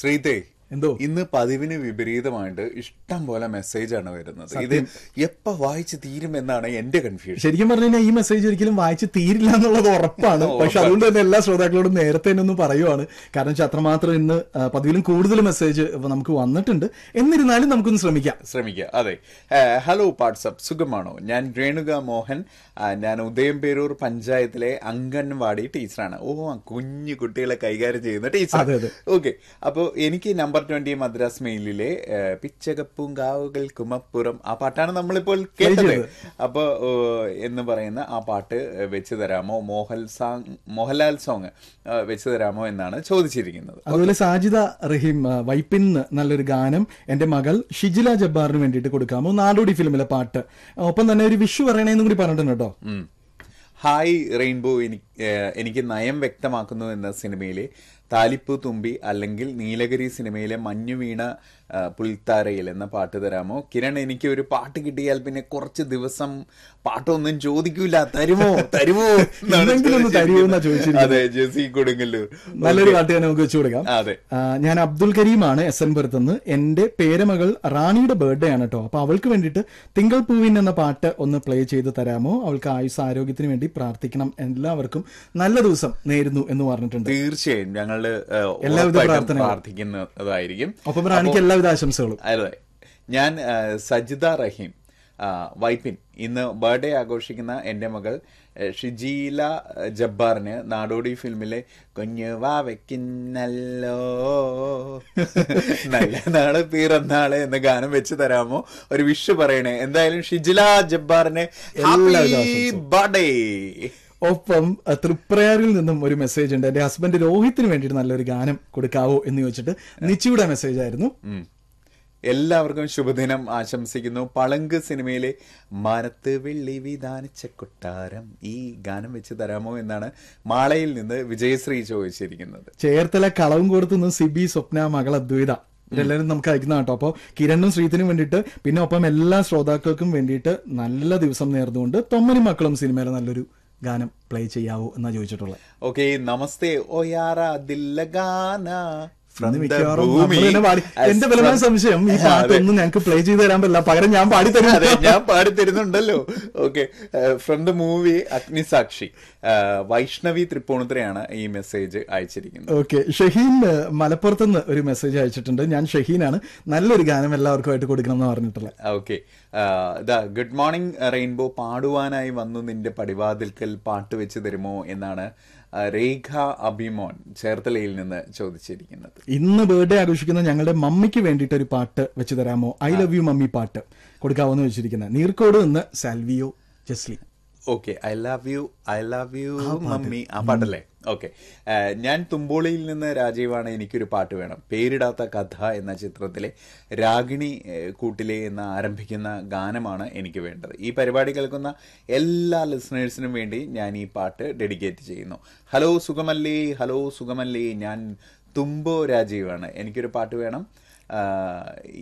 ശ്രീതേ എന്തോ ഇന്ന് പതിവിന് വിപരീതമായിട്ട് ഇഷ്ടം പോലെ മെസ്സേജ് ആണ് വരുന്നത് ഇത് എപ്പ വായിച്ച് തീരുമെന്നാണ് എന്റെ കൺഫ്യൂഷൻ ശരിക്കും പറഞ്ഞു കഴിഞ്ഞാൽ ഈ മെസ്സേജ് ഒരിക്കലും വായിച്ച് തീരില്ല എന്നുള്ളത് ഉറപ്പാണ് പക്ഷെ അതുകൊണ്ട് തന്നെ എല്ലാ ശ്രോതാക്കളോടും നേരത്തെ തന്നെ ഒന്ന് പറയുവാണ് കാരണം വെച്ചാൽ അത്രമാത്രം ഇന്ന് ആ, പതിവിലും കൂടുതൽ മെസ്സേജ് നമുക്ക് വന്നിട്ടുണ്ട് എന്നിരുന്നാലും നമുക്കൊന്ന് ശ്രമിക്കാം ശ്രമിക്കുക അതെ ഏ, ഹലോ വാട്സപ്പ് സുഖമാണോ ഞാൻ രേണുക മോഹൻ ആ, ഞാൻ ഉദയംപേരൂർ പഞ്ചായത്തിലെ അംഗൻവാടി ടീച്ചറാണ് ഓ ആ കുഞ്ഞു കുട്ടികളെ കൈകാര്യം ചെയ്യുന്ന ടീച്ചർ അതെ, അതെ. ഓക്കെ അപ്പോ എനിക്ക് നമ്പർ ട്വന്റി മദ്രാസ് മെയിലിലെ ഏ, പിച്ചകപ്പൂങ്കാവുകൾ കുമപ്പുറം ആ പാട്ടാണ് നമ്മളിപ്പോൾ കേട്ടത് ചെയ്തത്. അപ്പൊ ഓ, എന്ന് പറയുന്ന ആ പാട്ട് വെച്ച് തരാമോ മോഹൻ സാങ് മോഹൻലാൽ സോങ് വെച്ച് തരാമോ എന്നാണ് ചോദിച്ചിരിക്കുന്നത് അതുപോലെ സാജിദ റഹീം ആ, വൈപ്പിന്ന് നല്ലൊരു ഗാനം എന്റെ മകൾ ഷിജില ജബ്ബാറിന് വേണ്ടിയിട്ട് കൊടുക്കാമോ നാടോടി ഫിലിമിലെ പാട്ട് ഒപ്പം തന്നെ ഒരു വിഷു പറയണേന്നും കൂടി പറഞ്ഞിട്ടുണ്ട് കേട്ടോ ഉം. ഹായ് റെയിൻബോ എനിക്ക് ഏഹ് എനിക്ക് നയം വ്യക്തമാക്കുന്നു എന്ന സിനിമയിലെ താലിപ്പൂ തുമ്പി അല്ലെങ്കിൽ നീലഗിരി സിനിമയിലെ മഞ്ഞു വീണ ആ, പുൽത്താരയിൽ എന്ന പാട്ട് തരാമോ കിരൺ എനിക്ക് ഒരു പാട്ട് കിട്ടിയാൽ പിന്നെ കുറച്ച് ദിവസം പാട്ടൊന്നും ചോദിക്കൂല തരുമോ തരുമോ എന്നാണ് എന്തെങ്കിലും ഒന്ന് തരുമോ എന്നാ ചോദിച്ചിരിക്കുന്നത്. അതെ ജെസി കൊടുങ്ങല്ലൂർ നല്ലൊരു പാട്ട് തന്നെ നമുക്ക് വെച്ചു കൊടുക്കാം അതെ ആ, ഞാൻ അബ്ദുൽ കരീമാണ് എസ് എൻ പുരത്തുനിന്ന് എന്റെ പേരമകൾ റാണിയുടെ ബർത്ത്ഡേ ആണ് കേട്ടോ അപ്പൊ അവൾക്ക് വേണ്ടിയിട്ട് തിങ്കൾ പൂവിൻ എന്ന പാട്ട് ഒന്ന് പ്ലേ ചെയ്ത് തരാമോ അവൾക്ക് ആയുസ് ആരോഗ്യത്തിന് വേണ്ടി പ്രാർത്ഥിക്കണം എല്ലാവർക്കും നല്ല ദിവസം നേരുന്നു എന്ന് പറഞ്ഞിട്ടുണ്ട് തീർച്ചയായും ഞങ്ങള് ഏഹ്, എല്ലാവിധ ഉറപ്പായിട്ടും പ്രാർത്ഥനകളും. പ്രാർത്ഥിക്കുന്നതായിരിക്കും ഒപ്പം റാണിക്ക് എല്ലാവിധ ആശംസകളും അതെ ഞാൻ ആ, സജിത റഹീം ആ, വൈപ്പിൻ ഇന്ന് ബർത്ത്ഡേ ആഘോഷിക്കുന്ന എൻ്റെ മകൾ ആ, ഷിജീല ജബ്ബാറിന് നാടോടി ഫിലിമിലെ കുഞ്ഞു വാവയ്ക്കുന്നല്ലോ നല്ല നാള് പിറന്നാള് എന്ന ഗാനം വെച്ച് തരാമോ ഒരു വിഷ് പറയണേ എന്തായാലും ഷിജില ജബ്ബാറിന് എല്ലാവിധ ബർത്ത്ഡേ ഒപ്പം അഹ്, തൃപ്രയാറിൽ നിന്നും ഒരു മെസ്സേജ് ഉണ്ട് എന്റെ ഹസ്ബൻഡ് രോഹിത്തിന് വേണ്ടിയിട്ട് നല്ലൊരു ഗാനം കൊടുക്കാവോ എന്ന് ചോദിച്ചിട്ട് നിച്ചിയുടെ മെസ്സേജ് ആയിരുന്നു ഉം. എല്ലാവർക്കും ശുഭദിനം ആശംസിക്കുന്നു പളങ്ക് സിനിമയിലെ മാനത്ത് വെള്ളി വിധാനിച്ച കൊട്ടാരം ഈ ഗാനം വെച്ച് തരാമോ എന്നാണ് മാളയിൽ നിന്ന് വിജയശ്രീ ചോദിച്ചിരിക്കുന്നത് ചേർത്തല കളവും കൊടുത്തു നിന്ന് സിബി സ്വപ്ന മകൾ അദ്വൈത ഇവരെല്ലാവരും നമുക്ക് അയക്കുന്ന കേട്ടോ അപ്പോൾ കിരണിനും ശ്രീത്തിനും വേണ്ടിയിട്ട് പിന്നെ ഒപ്പം എല്ലാ ശ്രോതാക്കൾക്കും വേണ്ടിയിട്ട് നല്ല ദിവസം നേർന്നുകൊണ്ട് തൊമ്മനി മക്കളും സിനിമയിലെ നല്ലൊരു ഗാനം പ്ലേ ചെയ്യാവോ എന്നാ ചോദിച്ചിട്ടുള്ളത് ഓക്കെ നമസ്തേ ഓയാറ ദില്ലഗാന from ഇന്ന് the മിക്കവാറും ഭൂമി. നമ്മൾ തന്നെ പാടി As എന്റെ ബലമായ from- സംശയം ഈ അതെ. പാട്ടൊന്നും ഞങ്ങൾക്ക് പ്ലേ ചെയ്ത് തരാൻ പറ്റില്ല പകരം ഞാൻ പാടി തരും അതെ ഞാൻ പാടി തരുന്നുണ്ടല്ലോ okay from the movie Agnisakshi Uh, Vaishnavi തൃപ്പൂണിത്തുറയാണ് ഈ മെസ്സേജ് അയച്ചിരിക്കുന്നത് ഓക്കെ ഷഹീൻ ഏഹ്, മലപ്പുറത്തുനിന്ന് ഒരു മെസ്സേജ് അയച്ചിട്ടുണ്ട് ഞാൻ ഷഹീനാണ് നല്ലൊരു ഗാനം എല്ലാവർക്കുമായിട്ട് കൊടുക്കണം എന്ന് പറഞ്ഞിട്ടുള്ളത് ഓക്കെ ഇതാ ഗുഡ് മോർണിംഗ് റെയിൻബോ പാടുവാനായി വന്നു നിന്റെ പടിവാതിൽക്കൽ പാട്ട് വെച്ച് തരുമോ എന്നാണ് ആ, രേഖ അഭിമോൻ ചേർത്തലയിൽ നിന്ന് ചോദിച്ചിരിക്കുന്നത് ഇന്ന് ബർത്ത്ഡേ ആഘോഷിക്കുന്ന ഞങ്ങളുടെ മമ്മിക്ക് വേണ്ടിയിട്ട് ഒരു പാട്ട് വെച്ച് തരാമോ ഐ ലവ് യു മമ്മി പാട്ട് കൊടുക്കാവോ എന്ന് വെച്ചിരിക്കുന്നത് നീർക്കോട് നിന്ന് Salvio Jesly okay I love you I love you mummy ആ പാട്ടല്ലേ ഓക്കെ ഞാൻ തുമ്പോളിയിൽ നിന്ന് രാജീവാണ് എനിക്കൊരു പാട്ട് വേണം പേരിടാത്ത കഥ എന്ന ചിത്രത്തിലെ രാഗിണി ഏഹ്, കൂട്ടിലെ എന്ന് ആരംഭിക്കുന്ന ഗാനമാണ് എനിക്ക് വേണ്ടത് ഈ പരിപാടി കേൾക്കുന്ന എല്ലാ ലിസണേഴ്സിനും വേണ്ടി ഞാൻ ഈ പാട്ട് ഡെഡിക്കേറ്റ് ചെയ്യുന്നു ഹലോ സുഗമല്ലി ഹലോ സുഗമല്ലി ഞാൻ തുമ്പോ രാജീവാണ് എനിക്കൊരു പാട്ട് വേണം ആ,